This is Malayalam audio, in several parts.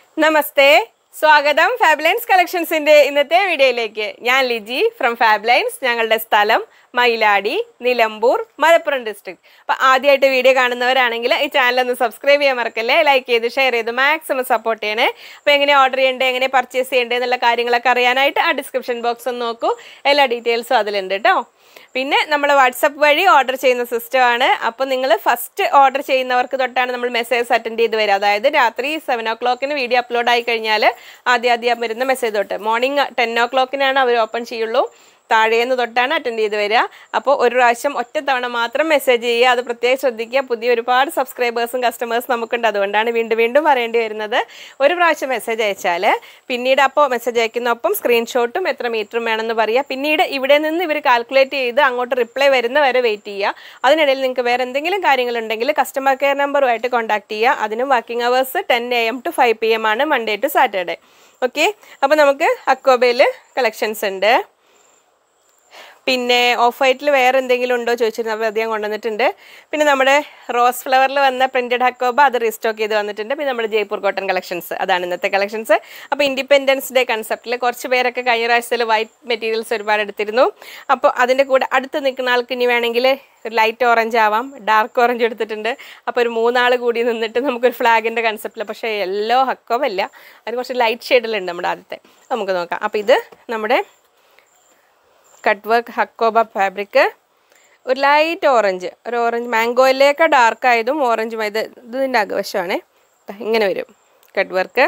നമസ്തേ സ്വാഗതം ഫാബ്ലൈൻസ് കളക്ഷൻസിന്റെ ഇന്നത്തെ വീഡിയോയിലേക്ക് ഞാൻ ലിജി ഫ്രം ഫാബ്ലൈൻസ് ഞങ്ങളുടെ സ്ഥലം മയിലാടി നിലമ്പൂർ മലപ്പുറം ഡിസ്ട്രിക്ട് അപ്പൊ ആദ്യമായിട്ട് വീഡിയോ കാണുന്നവരാണെങ്കിൽ ഈ ചാനൽ ഒന്ന് സബ്സ്ക്രൈബ് ചെയ്യാൻ മറക്കല്ലേ ലൈക്ക് ചെയ്ത് ഷെയർ ചെയ്ത് മാക്സിമം സപ്പോർട്ട് ചെയ്യണേ അപ്പൊ എങ്ങനെ ഓർഡർ ചെയ്യേണ്ടത് എങ്ങനെ പർച്ചേസ് ചെയ്യേണ്ടത് എന്നുള്ള കാര്യങ്ങളൊക്കെ അറിയാനായിട്ട് ആ ഡിസ്ക്രിപ്ഷൻ ബോക്സ് ഒന്ന് നോക്കൂ എല്ലാ ഡീറ്റെയിൽസും അതിലുണ്ട് കേട്ടോ പിന്നെ നമ്മൾ വാട്സപ്പ് വഴി ഓർഡർ ചെയ്യുന്ന സിസ്റ്റമാണ് അപ്പോൾ നിങ്ങൾ ഫസ്റ്റ് ഓർഡർ ചെയ്യുന്നവർക്ക് തൊട്ടാണ് നമ്മൾ മെസ്സേജ് അറ്റൻഡ് ചെയ്ത് വരിക അതായത് രാത്രി സെവൻ ഓ ക്ലോക്കിന് വീഡിയോ അപ്ലോഡ് ആയി കഴിഞ്ഞാൽ ആദ്യം ആദ്യം വരുന്ന മെസ്സേജ് തൊട്ട് മോർണിംഗ് ടെൻ ഓ ക്ലോക്കിനാണ് അവർ ഓപ്പൺ ചെയ്യുള്ളൂ താഴേന്ന് തൊട്ടാണ് അറ്റൻഡ് ചെയ്ത് വരിക അപ്പോൾ ഒരു പ്രാവശ്യം ഒറ്റ തവണ മാത്രം മെസ്സേജ് ചെയ്യുക അത് പ്രത്യേകം ശ്രദ്ധിക്കുക പുതിയ ഒരുപാട് സബ്സ്ക്രൈബേഴ്സും കസ്റ്റമേഴ്സും നമുക്കുണ്ട് അതുകൊണ്ടാണ് വീണ്ടും വീണ്ടും പറയേണ്ടി വരുന്നത് ഒരു പ്രാവശ്യം മെസ്സേജ് അയച്ചാൽ പിന്നീട് അപ്പോൾ മെസ്സേജ് അയക്കുന്നൊപ്പം സ്ക്രീൻഷോട്ടും എത്ര മീറ്ററും വേണമെന്ന് പറയുക പിന്നീട് ഇവിടെ നിന്ന് ഇവർ കാൽക്കുലേറ്റ് ചെയ്ത് അങ്ങോട്ട് റിപ്ലൈ വരുന്ന വരെ വെയിറ്റ് ചെയ്യുക അതിനിടയിൽ നിങ്ങൾക്ക് വേറെ എന്തെങ്കിലും കാര്യങ്ങളുണ്ടെങ്കിൽ കസ്റ്റമർ കെയർ നമ്പറുമായിട്ട് കോൺടാക്ട് ചെയ്യുക അതിനും working hours ten A M to five P M ആണ് മൺഡേ ടു സാറ്റർഡേ ഓക്കെ അപ്പോൾ നമുക്ക് അക്കോബയിൽ കളക്ഷൻസ് ഉണ്ട് പിന്നെ ഓഫ് വൈറ്റിൽ വേറെ എന്തെങ്കിലും ഉണ്ടോ ചോദിച്ചിരുന്നു അപ്പോൾ അധികം കൊണ്ടുവന്നിട്ടുണ്ട് പിന്നെ നമ്മുടെ റോസ് ഫ്ലവറിൽ വന്ന പ്രിന്റഡ് ഹക്കോബ അത് റീസ്റ്റോക്ക് ചെയ്ത് വന്നിട്ടുണ്ട് പിന്നെ നമ്മുടെ ജയ്പൂർ കോട്ടൺ കളക്ഷൻസ് അതാണ് ഇന്നത്തെ കളക്ഷൻസ് അപ്പോൾ ഇൻഡിപെൻഡൻസ് ഡേ കൺസെപ്റ്റിൽ കുറച്ച് പേരൊക്കെ കഴിഞ്ഞ പ്രാവശ്യത്തിൽ വൈറ്റ് മെറ്റീരിയൽസ് ഒരുപാട് എടുത്തിരുന്നു അപ്പോൾ അതിൻ്റെ കൂടെ അടുത്ത് നിൽക്കുന്ന ആൾക്ക് ഇനി വേണമെങ്കിൽ ഒരു ലൈറ്റ് ഓറഞ്ച് ആവാം ഡാർക്ക് ഓറഞ്ച് എടുത്തിട്ടുണ്ട് അപ്പോൾ ഒരു മൂന്നാൾ കൂടി നിന്നിട്ട് നമുക്കൊരു ഫ്ലാഗിൻ്റെ കൺസെപ്റ്റിൽ പക്ഷേ യെല്ലോ ഹക്കോബല്ല അതിന് കുറച്ച് ലൈറ്റ് ഷെയ്ഡിലുണ്ട് നമ്മുടെ ആദ്യത്തെ നമുക്ക് നോക്കാം അപ്പോൾ ഇത് നമ്മുടെ കട്ട് വർക്ക് ഹക്കോബ ഫാബ്രിക് ഒരു ലൈറ്റ് ഓറഞ്ച് ഒരു ഓറഞ്ച് മാംഗോയിലേക്ക് ഡാർക്ക് ആയതും ഓറഞ്ചും ഇത് ഇതിൻ്റെ അകവശമാണ് ഇങ്ങനെ വരും കട്ട് വർക്ക്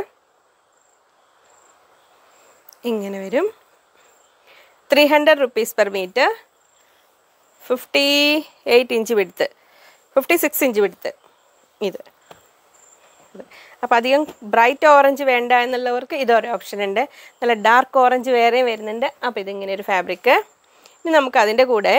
ഇങ്ങനെ വരും three hundred rupees per metre fifty eight inch വിടുത്ത് ഫിഫ്റ്റി സിക്സ് ഇഞ്ച് വിടുത്ത് ഇത് അപ്പോൾ അധികം ബ്രൈറ്റ് ഓറഞ്ച് വേണ്ട എന്നുള്ളവർക്ക് ഇതൊരു ഓപ്ഷൻ ഉണ്ട് നല്ല ഡാർക്ക് ഓറഞ്ച് വേറെയും വരുന്നുണ്ട് അപ്പോൾ ഇതിങ്ങനെ ഒരു ഫാബ്രിക്ക് ഇനി നമുക്ക് അതിൻ്റെ കൂടെ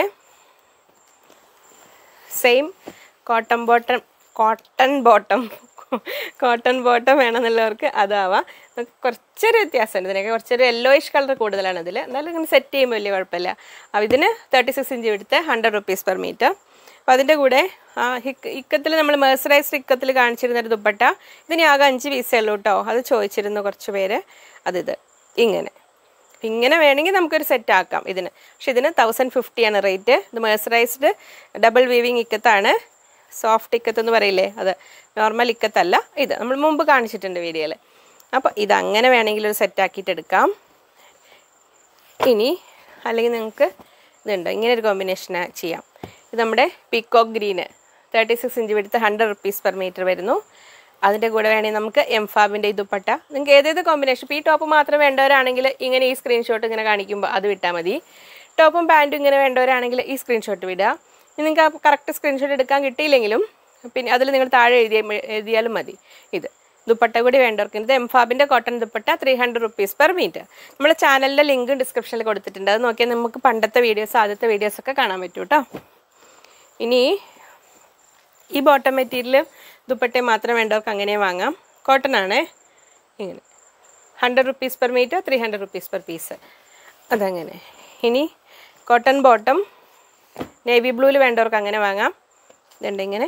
same cotton bottom cotton bottom cotton bottom വേണമെന്നുള്ളവർക്ക് അതാവാം നമുക്ക് കുറച്ചൊരു വ്യത്യാസമുണ്ട് ഇതിനൊക്കെ കുറച്ചൊരു യെല്ലോയിഷ് കളർ കൂടുതലാണ് ഇതിൽ എന്നാലും ഇങ്ങനെ സെറ്റ് ചെയ്യുമ്പോൾ വലിയ കുഴപ്പമില്ല അപ്പോൾ ഇതിന് തേർട്ടി സിക്സ് ഇഞ്ച് എടുത്ത് ഹൺഡ്രഡ് റുപ്പീസ് പെർ മീറ്റർ അപ്പോൾ അതിൻ്റെ കൂടെ ആ ഹിക്ക് ഇക്കത്തിൽ നമ്മൾ മേഴ്സറൈസ്ഡ് ഇക്കത്തിൽ കാണിച്ചിരുന്ന ഒരു ദുപ്പട്ട ഇതിന് ആകെ അഞ്ച് പീസേ ഉള്ളൂ കേട്ടോ അത് ചോദിച്ചിരുന്നു കുറച്ച് പേര് അതിത് ഇങ്ങനെ ഇങ്ങനെ വേണമെങ്കിൽ നമുക്കൊരു സെറ്റ് ആക്കാം ഇതിന് പക്ഷെ ഇതിന് തൗസൻഡ് ഫിഫ്റ്റിയാണ് റേറ്റ് ഇത് മേഴ്സറൈസ്ഡ് ഡബിൾ വീവിങ് ഇക്കത്താണ് സോഫ്റ്റ് ഇക്കത്ത് എന്ന് പറയില്ലേ അത് നോർമൽ ഇക്കത്തല്ല ഇത് നമ്മൾ മുമ്പ് കാണിച്ചിട്ടുണ്ട് വീഡിയോയിൽ അപ്പോൾ ഇത് അങ്ങനെ വേണമെങ്കിൽ ഒരു സെറ്റ് ആക്കിയിട്ട് എടുക്കാം ഇനി അല്ലെങ്കിൽ നിങ്ങൾക്ക് ഇതുണ്ട് ഇങ്ങനെ ഒരു കോമ്പിനേഷൻ ചെയ്യാം ഇത് നമ്മുടെ peacock green thirty six inch എടുത്ത് ഹൺഡ്രഡ് റുപ്പീസ് പെർ മീറ്റർ വരുന്നു അതിൻ്റെ കൂടെ വേണമെങ്കിൽ നമുക്ക് എം ഫാബിൻ്റെ ഈ ദുപ്പട്ട നിങ്ങൾക്ക് ഏതേത് കോമ്പിനേഷൻ ഇപ്പോൾ ഈ ടോപ്പ് മാത്രം വേണ്ടവരാണെങ്കിൽ ഇങ്ങനെ ഈ സ്ക്രീൻഷോട്ട് ഇങ്ങനെ കാണിക്കുമ്പോൾ അത് വിട്ടാൽ മതി ടോപ്പും പാൻറ്റും ഇങ്ങനെ വേണ്ടവരാണെങ്കിൽ ഈ സ്ക്രീൻഷോട്ട് വിടുക ഇനി നിങ്ങൾക്ക് ആ കറക്റ്റ് സ്ക്രീൻഷോട്ട് എടുക്കാൻ കിട്ടിയില്ലെങ്കിലും പിന്നെ അതിൽ നിങ്ങൾ താഴെ എഴുതിയ എഴുതിയാലും മതി ഇത് ദുപ്പട്ട കൂടി വേണ്ടവർക്ക് ഇത് എം ഫാബിൻ്റെ cotton dupatta three hundred rupees per metre നമ്മുടെ ചാനലിൻ്റെ ലിങ്ക് ഡിസ്ക്രിപ്ഷനിൽ കൊടുത്തിട്ടുണ്ട് അത് നോക്കിയാൽ നമുക്ക് പണ്ടത്തെ വീഡിയോസ് ആദ്യത്തെ വീഡിയോസൊക്കെ കാണാൻ പറ്റും കേട്ടോ ഇനി ഈ ബോട്ടം മെറ്റീരിയൽ ദുപ്പട്ടയും മാത്രം വേണ്ടവർക്ക് അങ്ങനെ വാങ്ങാം കോട്ടൺ ആണേ ഇങ്ങനെ hundred rupees per metre three hundred rupees per piece അതങ്ങനെ ഇനി കോട്ടൺ ബോട്ടം നേവി ബ്ലൂവിൽ വേണ്ടവർക്ക് അങ്ങനെ വാങ്ങാം ഇതുണ്ട് ഇങ്ങനെ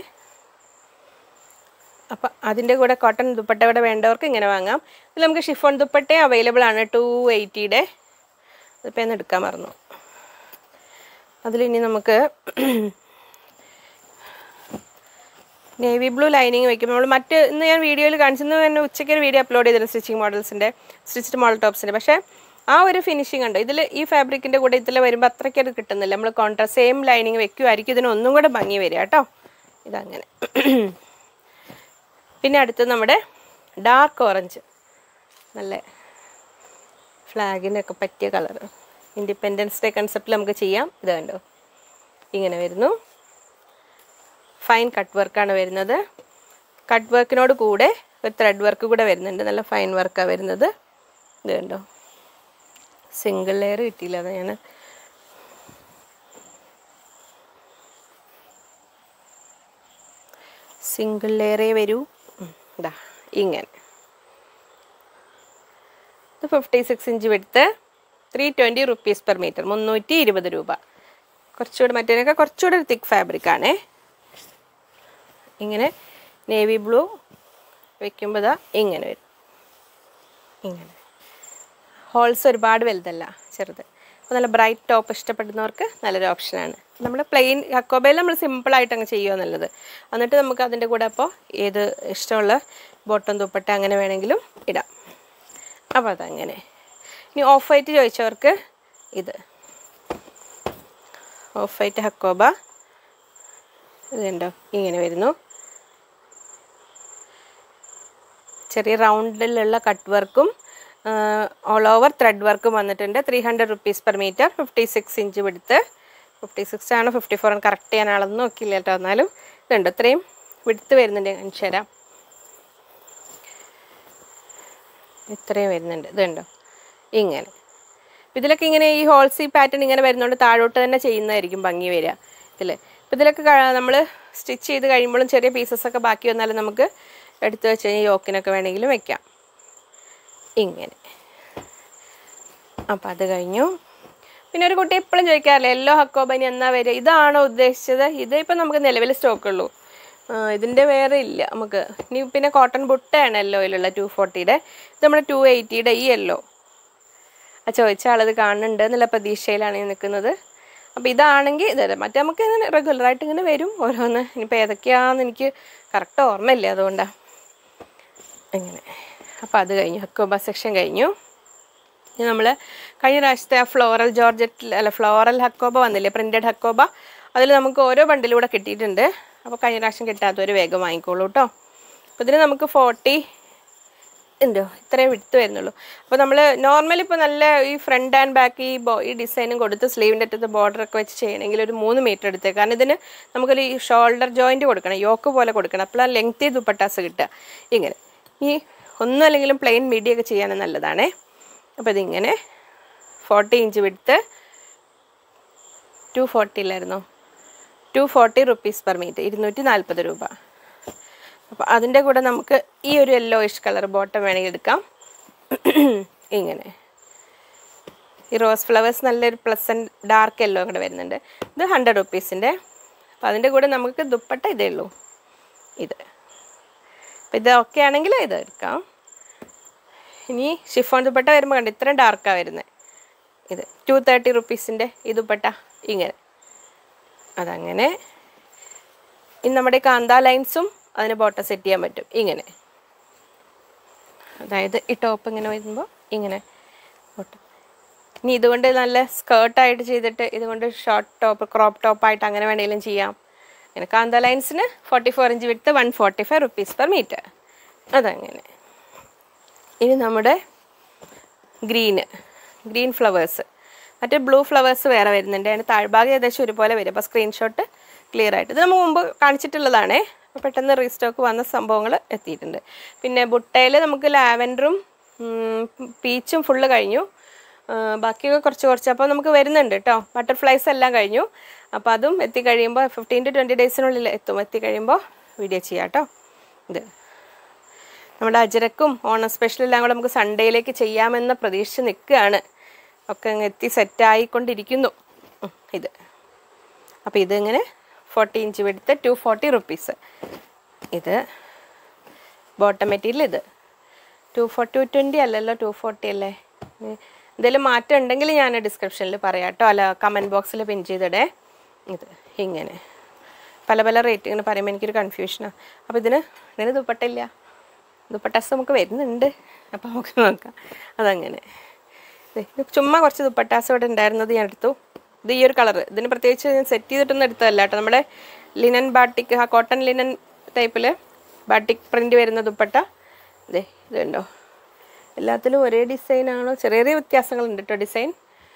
അപ്പം അതിൻ്റെ കൂടെ കോട്ടൺ ദുപ്പട്ട കൂടെ വേണ്ടവർക്ക് ഇങ്ങനെ വാങ്ങാം ഇതിൽ നമുക്ക് ഷിഫോൺ ദുപ്പട്ടയും അവൈലബിൾ ആണ് ടു എയ്റ്റിയുടെ അതിപ്പോൾ ഒന്ന് എടുക്കാൻ മറന്നു അതിലിനി നമുക്ക് നേവി ബ്ലൂ ലൈനിങ് വെക്കും നമ്മൾ മറ്റ് ഇന്ന് ഞാൻ വീഡിയോയിൽ കാണിച്ചെന്ന് തന്നെ ഉച്ചയ്ക്ക് ഒരു വീഡിയോ അപ്ലോഡ് ചെയ്തിരുന്നു സ്റ്റിച്ചിങ് മോഡൽസിൻ്റെ സ്റ്റിച്ച്ഡ് മോഡൽ ടോപ്സിൻ്റെ പക്ഷേ ആ ഒരു ഫിനിഷിംഗ് ഉണ്ട് ഇതിൽ ഈ ഫാബ്രിക്കിൻ്റെ കൂടെ ഇതിൽ വരുമ്പോൾ അത്രയ്ക്ക് അത് കിട്ടുന്നില്ല നമ്മൾ കോൺട്രാ സെയിം ലൈനിങ് വെക്കുമായിരിക്കും ഇതിന് ഒന്നും കൂടെ ഭംഗി വരിക കേട്ടോ ഇതങ്ങനെ പിന്നെ അടുത്ത് നമ്മുടെ ഡാർക്ക് ഓറഞ്ച് നല്ല ഫ്ലാഗിനൊക്കെ പറ്റിയ കളർ ഇൻഡിപെൻഡൻസ് ഡേ കൺസെപ്റ്റിൽ നമുക്ക് ചെയ്യാം ഇത് കണ്ടോ ഇങ്ങനെ വരുന്നു ഫൈൻ കട്ട് വർക്കാണ് വരുന്നത് കട്ട് വർക്കിനോട് കൂടെ ഒരു ത്രെഡ് വർക്ക് കൂടെ വരുന്നുണ്ട് നല്ല ഫൈൻ വർക്കാണ് വരുന്നത് ഇത് കണ്ടോ സിംഗിൾ ലെയർ കിട്ടിയില്ല അത് ഞാൻ സിംഗിൾ ലെയറേ വരൂ ഇതാ ഇങ്ങനെ ഇത് ഫിഫ്റ്റി സിക്സ് ഇഞ്ച് വിടുത്ത് three twenty rupees per metre മുന്നൂറ്റി ഇരുപത് രൂപ കുറച്ചുകൂടെ മറ്റേനൊക്കെ കുറച്ചുകൂടെ ഒരു തിക്ക് ഫാബ്രിക് ആണേ ഇങ്ങനെ നേവി ബ്ലൂ വെക്കുമ്പോൾ ഇതാ ഇങ്ങനെ വരും ഇങ്ങനെ ഹോൾസ് ഒരുപാട് വലുതല്ല ചെറുത് അപ്പോൾ നല്ല ബ്രൈറ്റ് ടോപ്പ് ഇഷ്ടപ്പെടുന്നവർക്ക് നല്ലൊരു ഓപ്ഷനാണ് നമ്മൾ പ്ലെയിൻ ഹക്കോബയിൽ നമ്മൾ സിമ്പിളായിട്ട് അങ്ങ് ചെയ്യുക നല്ലത് എന്നിട്ട് നമുക്ക് അതിൻ്റെ കൂടെ അപ്പോൾ ഏത് ഇഷ്ടമുള്ള ബോട്ടം തുപ്പട്ട അങ്ങനെ വേണമെങ്കിലും ഇടാം അപ്പോൾ അതങ്ങനെ ഇനി ഓഫ് വൈറ്റ് ചോദിച്ചവർക്ക് ഇത് ഓഫ് വൈറ്റ് ഹക്കോബ ഇത് കണ്ടോ ഇങ്ങനെ വരുന്നു ചെറിയ റൗണ്ടിലുള്ള കട്ട് വർക്കും ഓൾ ഓവർ ത്രെഡ് വർക്കും വന്നിട്ടുണ്ട് three hundred rupees per metre fifty six inch വിടുത്ത് ഫിഫ്റ്റി സിക്സ് ആണ് ഫിഫ്റ്റി ഫോർ കറക്റ്റ് ചെയ്യാൻ അളന്ന് നോക്കില്ല കേട്ടോ എന്നാലും ഇതുണ്ട് ഇത്രയും വിടുത്ത് വരുന്നുണ്ട് ഞാൻ കാണിച്ചു തരാം ഇത്രയും വരുന്നുണ്ട് ഇതുണ്ടോ ഇങ്ങനെ ഇതിലൊക്കെ ഇങ്ങനെ ഈ ഹോൾസി പാറ്റേൺ ഇങ്ങനെ വരുന്നതുകൊണ്ട് താഴോട്ട് തന്നെ ചെയ്യുന്നതായിരിക്കും ഭംഗി വരിക ഇതിൽ ഇപ്പം ഇതിലൊക്കെ നമ്മൾ സ്റ്റിച്ച് ചെയ്ത് കഴിയുമ്പോഴും ചെറിയ പീസസ് ഒക്കെ ബാക്കി വന്നാലും നമുക്ക് എടുത്ത് വെച്ച് കഴിഞ്ഞാൽ യോക്കിനൊക്കെ വേണമെങ്കിലും വെക്കാം ഇങ്ങനെ അപ്പം അത് കഴിഞ്ഞു പിന്നെ ഒരു കുട്ടി എപ്പോഴും ചോദിക്കാറില്ല യെല്ലോ ഹക്കോബനി എന്നാ വരിക ഇതാണോ ഉദ്ദേശിച്ചത് ഇത് ഇപ്പം നമുക്ക് നിലവിൽ സ്റ്റോക്ക് ഉള്ളൂ ഇതിൻ്റെ വേറെ ഇല്ല നമുക്ക് ഇനി പിന്നെ കോട്ടൺ ബുട്ടയാണ് യെല്ലോയിലുള്ള ടു ഫോർട്ടിയുടെ ഇത് നമ്മുടെ ടു എയ്റ്റിയുടെ ഈ യെല്ലോ ആ ചോദിച്ച ആളത് കാണുന്നുണ്ട് എന്നുള്ള പ്രതീക്ഷയിലാണ് ഞാൻ നിൽക്കുന്നത് അപ്പോൾ ഇതാണെങ്കിൽ ഇത് മറ്റേ നമുക്ക് ഇങ്ങനെ റെഗുലറായിട്ട് ഇങ്ങനെ വരും ഓരോന്ന് ഇനിയിപ്പോൾ ഏതൊക്കെയാണെന്ന് എനിക്ക് കറക്റ്റ് ഓർമ്മയില്ല അതുകൊണ്ടാണ് അങ്ങനെ അപ്പോൾ അത് കഴിഞ്ഞു ഹക്കോബ സെക്ഷൻ കഴിഞ്ഞു ഇനി നമ്മൾ കഴിഞ്ഞ പ്രാവശ്യത്തെ ആ ഫ്ലോറൽ ജോർജറ്റ് അല്ല ഫ്ലോറൽ ഹക്കോബ വന്നില്ലേ പ്രിൻറ്റഡ് ഹക്കോബ അതിൽ നമുക്ക് ഓരോ ബണ്ടിലൂടെ കിട്ടിയിട്ടുണ്ട് അപ്പോൾ കഴിഞ്ഞ പ്രാവശ്യം കിട്ടാത്തവർ വേഗം വാങ്ങിക്കോളൂ കേട്ടോ അപ്പോൾ ഇതിന് നമുക്ക് ഫോർട്ടി ഉണ്ടോ ഇത്രയും വിട്ട് വരുന്നുള്ളൂ അപ്പോൾ നമ്മൾ നോർമലി ഇപ്പോൾ നല്ല ഈ ഫ്രണ്ട് ആൻഡ് ബാക്ക് ഈ ബോ ഈ ഡിസൈനും കൊടുത്ത് സ്ലീവിൻ്റെ അറ്റത്ത് border ഒക്കെ വെച്ച് ചെയ്യണമെങ്കിൽ ഒരു മൂന്ന് മീറ്റർ എടുത്തേ കാരണം ഇതിന് നമുക്കൊരു ഈ ഷോൾഡർ ജോയിൻറ്റ് കൊടുക്കണം യോക്ക് പോലെ കൊടുക്കണം അപ്പോഴാണ് ലെങ്തി ദുപ്പട്ടാസ് കിട്ടുക ഇങ്ങനെ ഈ ഒന്നും അല്ലെങ്കിലും പ്ലെയിൻ മീഡിയ ഒക്കെ ചെയ്യാൻ നല്ലതാണേ അപ്പോൾ ഇതിങ്ങനെ ഫോർട്ടി ഇഞ്ച് വിടുത്ത് ടു ഫോർട്ടിയിലായിരുന്നോ two forty rupees per metre ഇരുന്നൂറ്റി നാൽപ്പത് രൂപ അപ്പോൾ അതിൻ്റെ കൂടെ നമുക്ക് ഈ ഒരു യെല്ലോയിഷ് കളർ ബോട്ടം വേണമെങ്കിൽ എടുക്കാം ഇങ്ങനെ ഈ റോസ് ഫ്ലവേഴ്സ് നല്ലൊരു പ്ലസൻറ്റ് ഡാർക്ക് യെല്ലോ കൂടെ വരുന്നുണ്ട് ഇത് ഹൺഡ്രഡ് റുപ്പീസിൻ്റെ അപ്പോൾ അതിൻ്റെ കൂടെ നമുക്ക് ദുപ്പട്ട ഇതേ ഉള്ളൂ ഇത് അപ്പോൾ ഇത് ഓക്കെ ആണെങ്കിൽ ഇത് എടുക്കാം ഇനി ഷിഫോൺ ദുപ്പട്ട വരുമ്പോൾ കണ്ട് ഇത്രയും ഡാർക്കാണ് വരുന്നത് ഇത് ടു തേർട്ടി റുപ്പീസിൻ്റെ ഈ ദുപ്പട്ട ഇങ്ങനെ അതങ്ങനെ ഇനി നമ്മുടെ കാന്ത ലൈൻസും അതിന് ബോട്ടം സെറ്റ് ചെയ്യാൻ പറ്റും ഇങ്ങനെ അതായത് ഈ ടോപ്പ് ഇങ്ങനെ വരുമ്പോൾ ഇങ്ങനെ ബോട്ടം ഇനി ഇതുകൊണ്ട് നല്ല സ്കേർട്ടായിട്ട് ചെയ്തിട്ട് ഇതുകൊണ്ട് ഷോർട്ട് ടോപ്പ് ക്രോപ്പ് ടോപ്പായിട്ട് അങ്ങനെ വേണമെങ്കിലും ചെയ്യാം ഇങ്ങനെ കാന്ത ലൈൻസിന് ഫോർട്ടി ഫോർ ഇഞ്ച് വിട്ട് one forty five rupees per metre അതങ്ങനെ ഇനി നമ്മുടെ ഗ്രീന് ഗ്രീൻ ഫ്ലവേഴ്സ് മറ്റേ ബ്ലൂ ഫ്ലവേഴ്സ് വേറെ വരുന്നുണ്ട് അതിന് താഴ്ഭാഗം ഏകദേശം ഒരുപോലെ വരും അപ്പോൾ സ്ക്രീൻഷോട്ട് ക്ലിയർ ആയിട്ട് ഇത് നമ്മൾ മുമ്പ് കാണിച്ചിട്ടുള്ളതാണേ അപ്പോൾ പെട്ടെന്ന് റീസ്റ്റോക്ക് വന്ന സംഭവങ്ങൾ എത്തിയിട്ടുണ്ട് പിന്നെ ബുട്ടയിൽ നമുക്ക് ലാവൻഡറും പീച്ചും ഫുള്ള് കഴിഞ്ഞു ആ, ബാക്കിയൊക്കെ കുറച്ച് കുറച്ച് അപ്പോൾ നമുക്ക് വരുന്നുണ്ട് കേട്ടോ ബട്ടർഫ്ലൈസ് എല്ലാം കഴിഞ്ഞു അപ്പോൾ അതും എത്തിക്കഴിയുമ്പോൾ ഫിഫ്റ്റീൻ ടു ട്വൻറ്റി ഡേയ്സിനുള്ളിൽ എത്തും എത്തിക്കഴിയുമ്പോൾ വീഡിയോ ചെയ്യാം കേട്ടോ ഇത് നമ്മുടെ അജരക്കും ഓണം സ്പെഷ്യൽ എല്ലാം കൂടെ നമുക്ക് സൺഡേയിലേക്ക് ചെയ്യാമെന്ന പ്രതീക്ഷിച്ച് നിൽക്കുകയാണ് ഒക്കെ അങ്ങ് എത്തി സെറ്റായിക്കൊണ്ടിരിക്കുന്നു ഉം, ഇത് അപ്പോൾ ഇതിങ്ങനെ ഫോർട്ടി ഇഞ്ച് വെടുത്ത് ടു ഫോർട്ടി റുപ്പീസ് ഇത് ബോട്ടം മെറ്റീരിയൽ ഇത് ടു ഫോർ ടു ട്വൻറ്റി അല്ലല്ലോ ടു ഫോർട്ടി അല്ലേ എന്തെങ്കിലും മാറ്റം ഉണ്ടെങ്കിൽ ഞാൻ ഡിസ്ക്രിപ്ഷനിൽ പറയാം കേട്ടോ അല്ല കമൻറ്റ് ബോക്സിൽ പിൻ ചെയ്തിടേ ഇത് ഇങ്ങനെ പല പല റേറ്റ് ഇങ്ങനെ പറയുമ്പോൾ എനിക്കൊരു കൺഫ്യൂഷനാണ് അപ്പോൾ ഇതിന് ഇതിന് ദുപ്പട്ടില്ല ദുപ്പട്ടാസ് നമുക്ക് വരുന്നുണ്ട് അപ്പോൾ നമുക്ക് നോക്കാം അതങ്ങനെ ദേ, ഇത് ചുമ്മാ കുറച്ച് ദുപ്പട്ടാസ് ഇവിടെ ഉണ്ടായിരുന്നത് ഞാൻ എടുത്തു ഇത് ഈ ഒരു കളർ ഇതിന് പ്രത്യേകിച്ച് ഞാൻ സെറ്റ് ചെയ്തിട്ടൊന്നും എടുത്തതല്ല കേട്ടോ നമ്മുടെ ലിനൻ ബാട്ടിക് ആ കോട്ടൺ ലിനൻ ടൈപ്പിൽ ബാട്ടിക് പ്രിൻ്റ് വരുന്ന ദുപ്പട്ട ഇതേ ഇതുണ്ടോ എല്ലാത്തിലും ഒരേ ഡിസൈനാണോ ചെറിയ ചെറിയ വ്യത്യാസങ്ങളുണ്ട് കേട്ടോ ഡിസൈൻ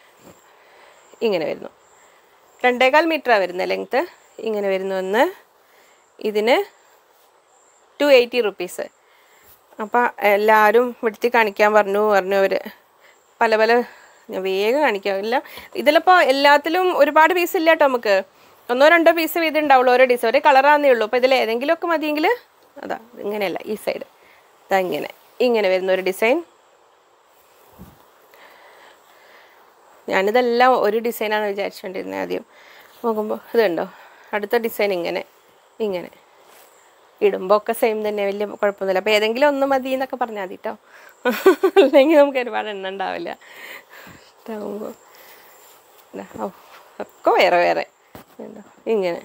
ഇങ്ങനെ വരുന്നു രണ്ടേകാൽ മീറ്ററാണ് വരുന്നത് ലെങ്ത്ത് ഇങ്ങനെ വരുന്നു ഒന്ന് ഇതിന് ടു എയ്റ്റി റുപ്പീസ് അപ്പം എല്ലാവരും വിടുത്തി കാണിക്കാൻ പറഞ്ഞു പറഞ്ഞു അവർ പല പല ഞാൻ വേഗം കാണിക്കാം ഇല്ല ഇതിലിപ്പോൾ എല്ലാത്തിലും ഒരുപാട് പീസ് ഇല്ല കേട്ടോ നമുക്ക് ഒന്നോ രണ്ടോ പീസ് വീതം ഉണ്ടാവുള്ളൂ ഓരോ ഡിസൈൻ ഒരേ കളറാന്നേ ഉള്ളൂ അപ്പോൾ ഇതിൽ ഏതെങ്കിലുമൊക്കെ മതിയെങ്കിൽ അതാ ഇങ്ങനെയല്ല ഈ സൈഡ് ഇതാ ഇങ്ങനെ ഇങ്ങനെ വരുന്ന ഒരു ഡിസൈൻ ഞാനിതെല്ലാം ഒരു ഡിസൈനാണ് വിചാരിച്ചുകൊണ്ടിരുന്നത് ആദ്യം നോക്കുമ്പോൾ ഇത് കണ്ടോ അടുത്ത ഡിസൈൻ ഇങ്ങനെ ഇങ്ങനെ ഇടുമ്പോൾ ഒക്കെ സെയിം തന്നെ വലിയ കുഴപ്പമൊന്നുമില്ല അപ്പോൾ ഏതെങ്കിലും ഒന്ന് മതി എന്നൊക്കെ പറഞ്ഞാൽ മതി കേട്ടോ അല്ലെങ്കിൽ നമുക്ക് ഒരുപാട് എണ്ണ ഉണ്ടാവില്ല ഇതാവുമ്പോൾ ഇതാ, ഓ, ഒക്കെ വേറെ വേറെ ഇതാ, ഇങ്ങനെ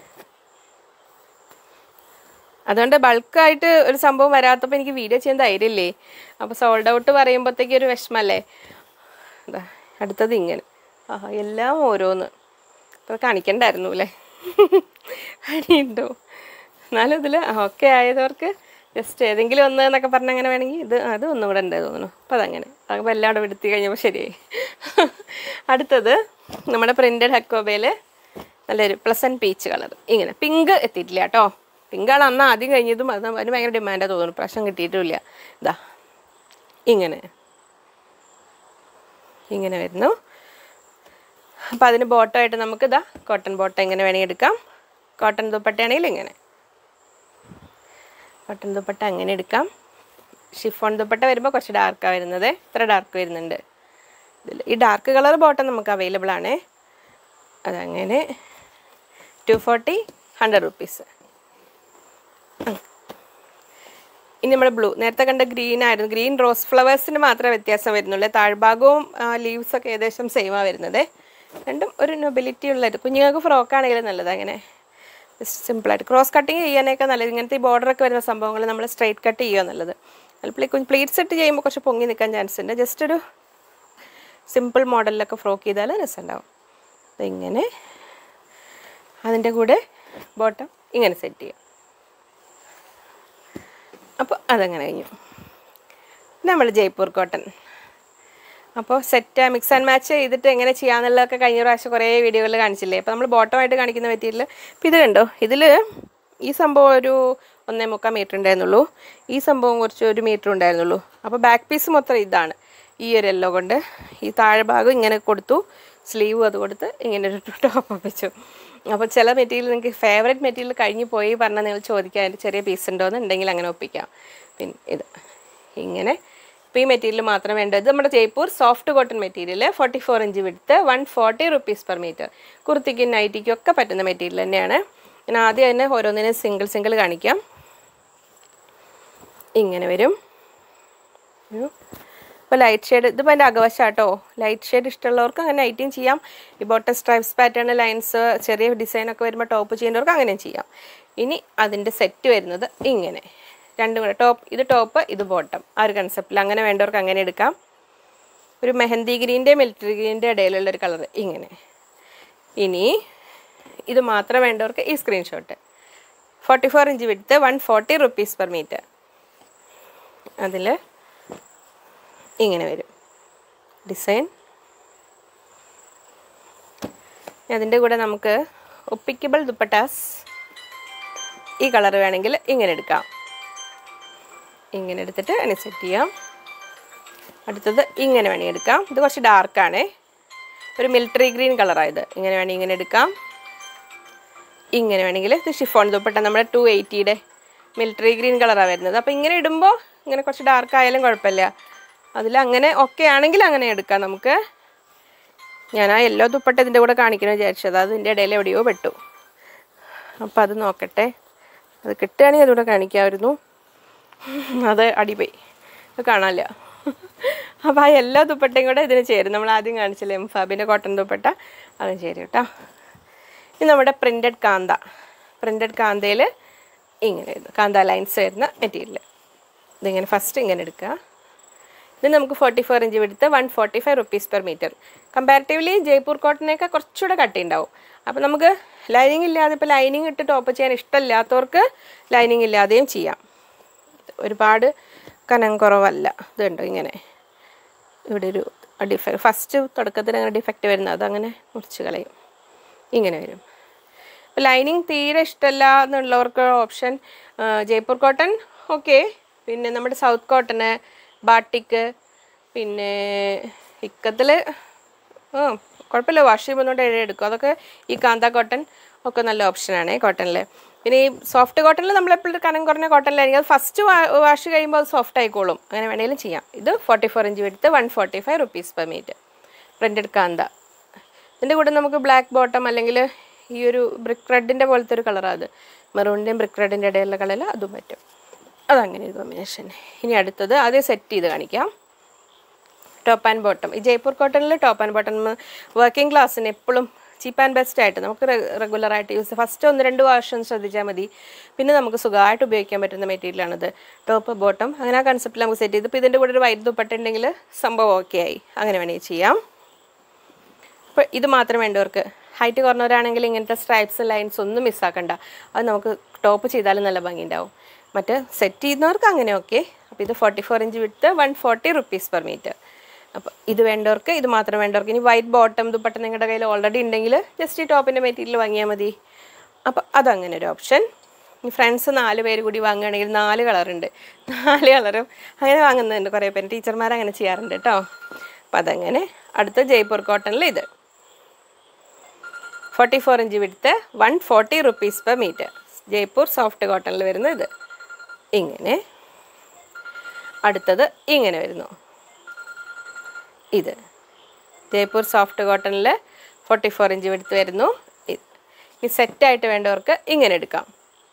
അതുകൊണ്ട് ബൾക്കായിട്ട് ഒരു സംഭവം വരാത്തപ്പോൾ എനിക്ക് വീഡിയോ ചെയ്യാൻ ധൈര്യമില്ലേ അപ്പോൾ സോൾഡ് ഔട്ട് പറയുമ്പോഴത്തേക്ക് ഒരു വിഷമല്ലേ ഇതാ അടുത്തത് ഇങ്ങനെ ആഹാ എല്ലാം ഓരോന്ന് അപ്പോൾ കാണിക്കണ്ടായിരുന്നു അല്ലേ പണിയുണ്ടോ എന്നാലും ഇതിൽ ഓക്കെ ആയതവർക്ക് ജസ്റ്റ് ഏതെങ്കിലും ഒന്ന് എന്നൊക്കെ പറഞ്ഞ് അങ്ങനെ വേണമെങ്കിൽ ഇത് അത് ഒന്നും കൂടെ ഉണ്ട് തോന്നുന്നു അപ്പോൾ അതങ്ങനെ അപ്പോൾ എല്ലാവരും എടുത്തി കഴിഞ്ഞപ്പോൾ ശരിയായി അടുത്തത് നമ്മുടെ പ്രിൻറ്റഡ് ഹക്കോബയിൽ നല്ലൊരു പ്ലസൻറ്റ് പീച്ച് കളർ ഇങ്ങനെ പിങ്ക് എത്തിയിട്ടില്ല കേട്ടോ പിങ്കാണ് അന്ന് ആദ്യം കഴിഞ്ഞതും അത് അതിന് ഭയങ്കര ഡിമാൻഡാണ് തോന്നുന്നു പ്രാവശ്യം കിട്ടിയിട്ടുമില്ല ഇതാ ഇങ്ങനെ ഇങ്ങനെ വരുന്നു അപ്പോൾ അതിന് ബോട്ടമായിട്ട് നമുക്ക് ഇതാ കോട്ടൺ ബോട്ടം ഇങ്ങനെ വേണമെങ്കിൽ എടുക്കാം കോട്ടൺ ദുപ്പട്ടയാണെങ്കിൽ ഇങ്ങനെ കോട്ടൺ ദുപ്പട്ട അങ്ങനെ എടുക്കാം ഷിഫോൺ ദുപ്പട്ട വരുമ്പോൾ കുറച്ച് ഡാർക്കാണ് വരുന്നത് ഇത്ര ഡാർക്ക് വരുന്നുണ്ട് ഇതിൽ ഈ ഡാർക്ക് കളർ ബോട്ടം നമുക്ക് അവൈലബിൾ ആണ് അതങ്ങനെ ടു ഫോർട്ടി ഹൺഡ്രഡ് റുപ്പീസ് ഇനി നമ്മുടെ ബ്ലൂ നേരത്തെ കണ്ട ഗ്രീൻ ആയിരുന്നു ഗ്രീൻ റോസ് ഫ്ലവേഴ്സിന് മാത്രമേ വ്യത്യാസം വരുന്നുള്ളൂ താഴ്ഭാഗവും ലീവ്സ് ഒക്കെ ഏകദേശം സെയിമാണ് വരുന്നത് രണ്ടും ഒരു നൊബിലിറ്റി ഉള്ളത് കുഞ്ഞുങ്ങൾക്ക് ഫ്രോക്ക് ആണെങ്കിലും നല്ലത് അങ്ങനെ സിമ്പിളായിട്ട് ക്രോസ് കട്ടിങ് ചെയ്യാനൊക്കെ നല്ലത് ഇങ്ങനത്തെ ഈ ബോർഡറൊക്കെ വരുന്ന സംഭവങ്ങൾ നമ്മൾ സ്ട്രൈറ്റ് കട്ട് ചെയ്യുക നല്ലത് അതിൽ കുഞ്ഞ് പ്ലീറ്റ്സ് ഇട്ട് ചെയ്യുമ്പോൾ കുറച്ച് പൊങ്ങി നിൽക്കാൻ ചാൻസ് ഉണ്ട് ജസ്റ്റ് ഒരു സിമ്പിൾ മോഡലിലൊക്കെ ഫ്രോക്ക് ചെയ്താൽ രസമുണ്ടാവും ഇങ്ങനെ അതിൻ്റെ കൂടെ ബോട്ടം ഇങ്ങനെ സെറ്റ് ചെയ്യാം അപ്പോൾ അതങ്ങനെ കഴിഞ്ഞു നമ്മൾ ജയ്പൂർ കോട്ടൺ അപ്പോൾ സെറ്റ് മിക്സ് ആൻഡ് മാച്ച് ചെയ്തിട്ട് എങ്ങനെ ചെയ്യാമെന്നുള്ളതൊക്കെ കഴിഞ്ഞ പ്രാവശ്യം കുറേ വീഡിയോകളിൽ കാണിച്ചില്ലേ അപ്പോൾ നമ്മൾ ബോട്ടമായിട്ട് കാണിക്കുന്ന മെറ്റീരിയൽ ഇപ്പോൾ ഇത് കണ്ടോ ഇതിൽ ഈ സംഭവം ഒരു ഒന്നേ മുക്കാൽ മീറ്റർ ഉണ്ടായിരുന്നുള്ളൂ ഈ സംഭവം കുറച്ച് ഒരു മീറ്റർ ഉണ്ടായിരുന്നുള്ളൂ അപ്പോൾ ബാക്ക് പീസ് മൊത്തം ഇതാണ് ഈ ഒരു യെല്ലോ കൊണ്ട് ഈ താഴെ ഭാഗം ഇങ്ങനെ കൊടുത്തു സ്ലീവ് അത് കൊടുത്ത് ഇങ്ങനെ ഒരു ടോപ്പ് വെച്ചു അപ്പോൾ ചില മെറ്റീരിയൽ നിങ്ങൾക്ക് ഫേവറേറ്റ് മെറ്റീരിയൽ കഴിഞ്ഞ് പോയി പറഞ്ഞാൽ നിങ്ങൾ ചോദിക്കാൻ അതിൻ്റെ ചെറിയ പീസ് ഉണ്ടോ എന്നുണ്ടെങ്കിൽ അങ്ങനെ ഒപ്പിക്കാം പിന്നെ ഇത് ഇങ്ങനെ ഇപ്പോൾ ഈ മെറ്റീരിയൽ മാത്രം വേണ്ടത് ഇത് നമ്മുടെ Jaipur soft cotton material forty four inch വിടുത്ത് one forty rupees per metre കുർത്തിക്കും നൈറ്റിക്കും ഒക്കെ പറ്റുന്ന മെറ്റീരിയൽ തന്നെയാണ് ഞാൻ ആദ്യം തന്നെ ഓരോന്നിനും സിംഗിൾ സിംഗിൾ കാണിക്കാം ഇങ്ങനെ വരും ഇപ്പോൾ ലൈറ്റ് ഷെയ്ഡ് ഇതിപ്പോൾ എൻ്റെ അകവശാട്ടോ ലൈറ്റ് ഷെയ്ഡ് ഇഷ്ടമുള്ളവർക്ക് അങ്ങനെ നൈറ്റിങ് ചെയ്യാം ഈ ബോട്ടം സ്ട്രൈപ്സ് പാറ്റേൺ ലൈൻസ് ചെറിയ ഡിസൈനൊക്കെ വരുമ്പോൾ ടോപ്പ് ചെയ്യേണ്ടവർക്ക് അങ്ങനെയും ചെയ്യാം ഇനി അതിൻ്റെ സെറ്റ് വരുന്നത് ഇങ്ങനെ രണ്ടും കൂടെ ടോപ്പ് ഇത് ടോപ്പ് ഇത് ബോട്ടം ആ ഒരു കൺസെപ്റ്റിൽ അങ്ങനെ വേണ്ടവർക്ക് അങ്ങനെ എടുക്കാം ഒരു മെഹന്തി ഗ്രീൻ്റെ മിലിറ്ററി ഗ്രീൻ്റെ ഇടയിലുള്ള ഒരു കളർ ഇങ്ങനെ ഇനി ഇത് മാത്രം വേണ്ടവർക്ക് ഈ സ്ക്രീൻഷോട്ട് ഫോർട്ടി ഫോർ ഇഞ്ച് വിടുത്ത് one forty rupees per metre അതിൽ ഇങ്ങനെ വരും ഡിസൈൻ അതിൻ്റെ കൂടെ നമുക്ക് ഒപ്പിക്കബിൾ ദുപ്പട്ടാസ് ഈ കളർ വേണമെങ്കിൽ ഇങ്ങനെ എടുക്കാം ഇങ്ങനെ എടുത്തിട്ട് അതിനെ സെറ്റ് ചെയ്യാം അടുത്തത് ഇങ്ങനെ വേണമെങ്കിൽ എടുക്കാം ഇത് കുറച്ച് ഡാർക്കാണേ ഒരു മിലിറ്ററി ഗ്രീൻ കളറായത് ഇങ്ങനെ വേണമെങ്കിൽ ഇങ്ങനെ എടുക്കാം ഇങ്ങനെ വേണമെങ്കിൽ ഇത് ഷിഫോൺ ദുപ്പട്ട നമ്മുടെ ടു എയ്റ്റിയുടെ മിലിറ്ററി ഗ്രീൻ കളറാണ് വരുന്നത് അപ്പോൾ ഇങ്ങനെ ഇടുമ്പോൾ ഇങ്ങനെ കുറച്ച് ഡാർക്ക് ആയാലും കുഴപ്പമില്ല അതിൽ അങ്ങനെ ഒക്കെ ആണെങ്കിൽ അങ്ങനെ എടുക്കാം നമുക്ക് ഞാൻ ആ യെല്ലോ ദുപ്പട്ട ഇതിൻ്റെ കൂടെ കാണിക്കണമെന്ന് വിചാരിച്ചത് അത് ഇതിൻ്റെ ഇടയിൽ എവിടെയോ പെട്ടു അപ്പോൾ അത് നോക്കട്ടെ അത് കിട്ടുകയാണെങ്കിൽ അതുകൂടെ കാണിക്കാമായിരുന്നു അത് അടിപോയി അത് കാണാനില്ല അപ്പോൾ ആ എല്ലാ ദുപ്പട്ടയും കൂടെ ഇതിന് ചേരും നമ്മൾ ആദ്യം കാണിച്ചില്ലേ എംഫാബിൻ്റെ കോട്ടൺ ദുപ്പട്ട അതും ചേരും കേട്ടോ ഇത് നമ്മുടെ പ്രിൻറ്റഡ് കാന്ത പ്രിൻറ്റഡ് കാന്തയിൽ ഇങ്ങനെ വരുന്നു കാന്ത ലൈൻസ് വരുന്ന മെറ്റീരിയൽ ഇതിങ്ങനെ ഫസ്റ്റ് ഇങ്ങനെ എടുക്കുക ഇത് നമുക്ക് ഫോർട്ടി ഫോർ ഇഞ്ച് എടുത്ത് one forty five rupees per metre comparatively Jaipur കോട്ടനൊക്കെ കുറച്ചുകൂടെ കട്ടി ഉണ്ടാവും അപ്പോൾ നമുക്ക് ലൈനിങ് ഇല്ലാതെ ഇപ്പോൾ ലൈനിങ് ഇട്ട് ടോപ്പ് ചെയ്യാൻ ഇഷ്ടമില്ലാത്തവർക്ക് ലൈനിങ് ഇല്ലാതെയും ചെയ്യാം ഒരുപാട് കനം കുറവല്ല ഇതുണ്ടോ ഇങ്ങനെ ഇവിടെ ഒരു ഡിഫക്റ്റ് ഫസ്റ്റ് തുടക്കത്തിൽ അങ്ങനെ ഡിഫക്റ്റ് വരുന്നത് അതങ്ങനെ മുറിച്ച് കളയും ഇങ്ങനെ വരും ഇപ്പോൾ ലൈനിങ് തീരെ ഇഷ്ടമല്ല എന്നുള്ളവർക്ക് ഓപ്ഷൻ ജയ്പൂർ കോട്ടൺ ഓക്കെ പിന്നെ നമ്മുടെ സൗത്ത് കോട്ടണ് ബാട്ടിക്ക് പിന്നെ ഇക്കത്തിൽ ആ കുഴപ്പമില്ല വാഷ് ചെയ്യുമ്പോൾ ഒന്നുകൊണ്ട് എഴുതി എടുക്കും അതൊക്കെ ഈ കാന്ത കോട്ടൺ ഒക്കെ നല്ല ഓപ്ഷനാണ് കോട്ടണിൽ പിന്നെ ഈ സോഫ്റ്റ് കോട്ടണിൽ നമ്മളെപ്പോഴും കനം കുറഞ്ഞ കോട്ടണിലായിരിക്കും അത് ഫസ്റ്റ് വാഷ് കഴിയുമ്പോൾ അത് സോഫ്റ്റ് ആയിക്കോളും അങ്ങനെ വേണമെങ്കിലും ചെയ്യാം ഇത് ഫോർട്ടി ഫോർ ഇഞ്ച് എടുത്ത് one forty five rupees per metre printed kantha ഇതിൻ്റെ കൂടെ നമുക്ക് ബ്ലാക്ക് ബോട്ടം അല്ലെങ്കിൽ ഈ ഒരു ബ്രിക്ക് റെഡിൻ്റെ പോലത്തെ ഒരു കളറാണ് അത് മെറൂണിൻ്റെയും ബ്രിക്ക് റെഡിൻ്റെ ഇടയിലുള്ള കളറിൽ അതും പറ്റും അതങ്ങനെ ഒരു കോമ്പിനേഷൻ ഇനി അടുത്തത് ആദ്യം സെറ്റ് ചെയ്ത് കാണിക്കാം ടോപ്പ് ആൻഡ് ബോട്ടം ഈ ജയ്പൂർ കോട്ടണിൽ ടോപ്പ് ആൻഡ് ബോട്ടം വർക്കിംഗ് ക്ലാസ്സിന് എപ്പോഴും ചീപ്പ് ആൻഡ് ബെസ്റ്റ് ആയിട്ട് നമുക്ക് റെഗുലർ ആയിട്ട് യൂസ് ഫസ്റ്റ് ഒന്ന് രണ്ട് വർഷം ശ്രദ്ധിച്ചാൽ മതി പിന്നെ നമുക്ക് സുഖമായിട്ട് ഉപയോഗിക്കാൻ പറ്റുന്ന മെറ്റീരിയലാണിത് ടോപ്പ് ബോട്ടം അങ്ങനെ ആ കൺസെപ്റ്റിൽ നമുക്ക് സെറ്റ് ചെയ്ത് ഇപ്പോൾ ഇതിൻ്റെ കൂടെ ഒരു വൈറ്റ് ദുപ്പട്ട ഉണ്ടെങ്കിൽ സംഭവം ഓക്കെ ആയി അങ്ങനെ വേണമെങ്കിൽ ചെയ്യാം അപ്പോൾ ഇത് മാത്രം വേണ്ടവർക്ക് ഹൈറ്റ് കുറഞ്ഞവരാണെങ്കിൽ ഇങ്ങനത്തെ സ്ട്രൈപ്സ് ലൈൻസ് ഒന്നും മിസ്സാക്കണ്ട അത് നമുക്ക് ടോപ്പ് ചെയ്താലും നല്ല ഭംഗിയുണ്ടാവും മറ്റ് സെറ്റ് ചെയ്യുന്നവർക്ക് അങ്ങനെ ഓക്കെ അപ്പോൾ ഇത് ഫോർട്ടി ഫോർ ഇഞ്ച് വിട്ട് one forty rupees per metre അപ്പോൾ ഇത് വേണ്ടവർക്ക് ഇത് മാത്രം വേണ്ടവർക്ക് ഇനി വൈറ്റ് ബോട്ടം ദുപ്പട്ട നിങ്ങളുടെ കയ്യിൽ ഓൾറെഡി ഉണ്ടെങ്കിൽ ജസ്റ്റ് ഈ ടോപ്പിൻ്റെ മെറ്റീരിയൽ വാങ്ങിയാൽ മതി അപ്പോൾ അതങ്ങനെ ഒരു ഓപ്ഷൻ ഈ ഫ്രണ്ട്സ് നാല് പേര് കൂടി വാങ്ങുകയാണെങ്കിൽ നാല് കളറുണ്ട് നാല് കളറും അങ്ങനെ വാങ്ങുന്നുണ്ട് കുറേ പേര് ടീച്ചർമാർ അങ്ങനെ ചെയ്യാറുണ്ട് കേട്ടോ അപ്പോൾ അതങ്ങനെ അടുത്ത ജയ്പൂർ കോട്ടണിൽ ഇത് ഫോർട്ടി ഫോർ ഇഞ്ച് വിടുത്ത് one forty rupees per metre Jaipur soft കോട്ടണിൽ വരുന്ന ഇത് ഇങ്ങനെ അടുത്തത് ഇങ്ങനെ വരുന്നു ഇത് ജയ്പൂർ സോഫ്റ്റ് കോട്ടണിൽ ഫോർട്ടി ഫോർ ഇഞ്ച് വിടുത്ത് വരുന്നു ഇത് ഇനി സെറ്റായിട്ട് വേണ്ടവർക്ക് ഇങ്ങനെ എടുക്കാം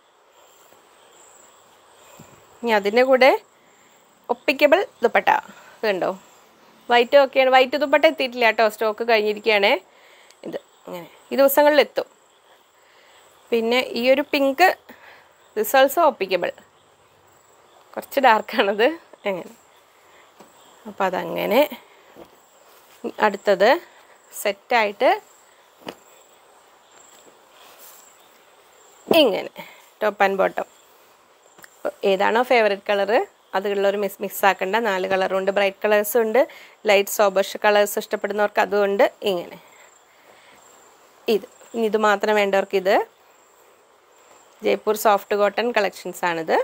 ഇനി അതിൻ്റെ കൂടെ ഒപ്പിക്കബിൾ ദുപ്പട്ട ഇതുണ്ടോ വൈറ്റ് ഒക്കെയാണ് വൈറ്റ് ദുപ്പട്ട എത്തിയിട്ടില്ല കേട്ടോ സ്റ്റോക്ക് കഴിഞ്ഞിരിക്കുകയാണേ ഇത് അങ്ങനെ ഈ ദിവസങ്ങളിൽ എത്തും പിന്നെ ഈ ഒരു പിങ്ക് ദിസ് ഓൾസോ ഒപ്പിക്കബിൾ കുറച്ച് ഡാർക്കാണത് അങ്ങനെ അപ്പോൾ അതങ്ങനെ അടുത്തത് സെറ്റായിട്ട് ഇങ്ങനെ ടോപ്പ് ആൻഡ് ബോട്ടം ഏതാണോ ഫേവറേറ്റ് കളറ് അതുള്ളൊരു മിസ് മിക്സ് ആക്കേണ്ട നാല് കളറും ഉണ്ട് ബ്രൈറ്റ് കളേഴ്സും ഉണ്ട് ലൈറ്റ് സോബർഷ് കളേഴ്സ് ഇഷ്ടപ്പെടുന്നവർക്ക് അതുകൊണ്ട് ഇങ്ങനെ ഇത് ഇനി ഇത് മാത്രം വേണ്ടവർക്ക് ഇത് ജയ്പൂർ സോഫ്റ്റ് കോട്ടൺ കളക്ഷൻസ് ആണിത്